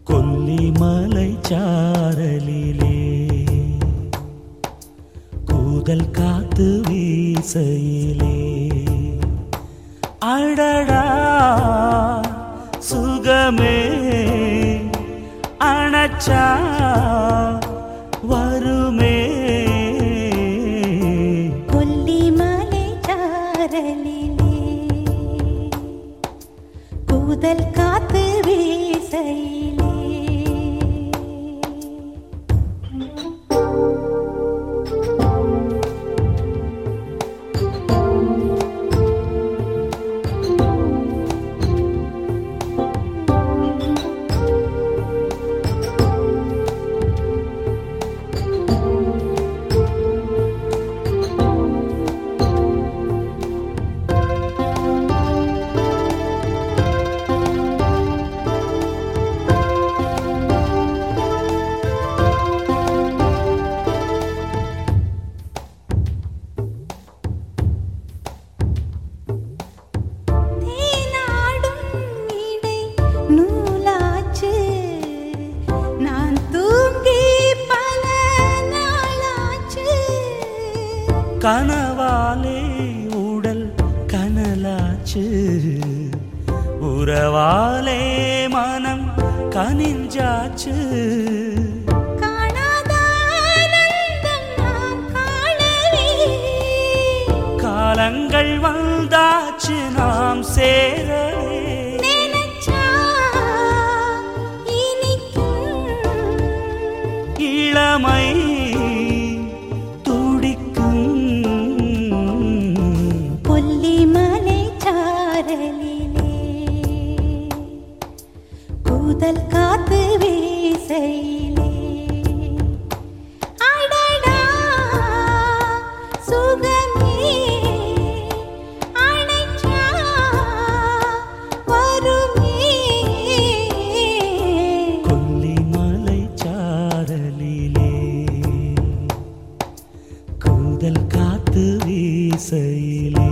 கொல்லிமலை சாரலிலே கூதல் காத்து வீசையிலே அடடா சுகமே அணைச்சா வருமே கொல்லிமலை சாரலிலே கூதல் காத்து வீசையிலே தேனாடும் இடை நூலாச்சு நான் தூங்கி பல நாளாச்சு கனவாலே உடல் கனலாச்சு உறவாலே மனம் கனிஞ்சாச்சு காணாத ஆனந்தம் நான் காணவே காலங்கள் வந்தாச்சு நாம் சேரவே நினைச்சா இனிக்கும் இளமை துடிக்கும் கொல்லிமலை சாரலிலே கூதல் காத்து வீசையிலே அடடா சுகமே அணைச்சா வருமே கொல்லிமலை சாரலிலே கூதல் காத்து வீசையிலே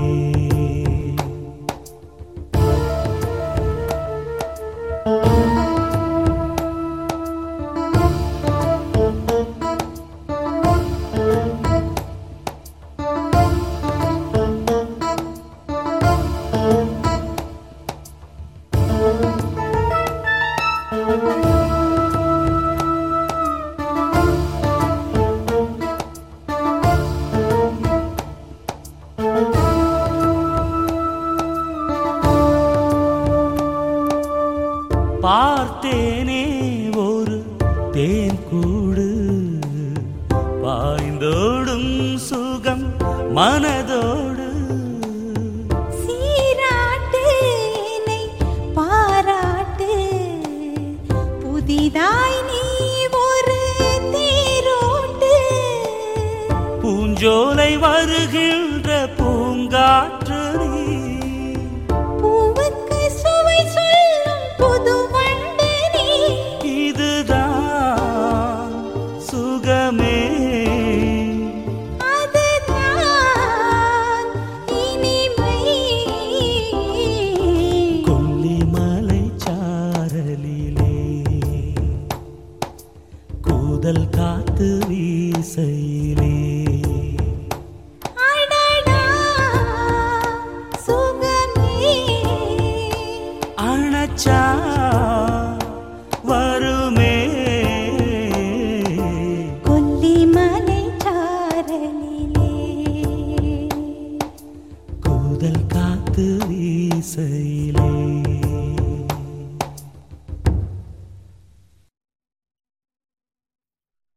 பார்த்தேனே ஒரு தேன் கூடு பாய்ந்தோடும் சுகம் மனதோடு சீராட்டு என்னை பாராட்டு புதிதாய் நீ ஒரு தேரோட்டு பூஞ்சோலை வருகின்ற பூங்காற்று நீ பூவுக்கு சுவை சொல்லும் புது வண்டு நீ இதுதான் சுகமே அதுதான் இனிமை கொல்லிமலை சாரலிலே கூதல் காத்து வீசையிலே அடடா சுகமே அணைச்சா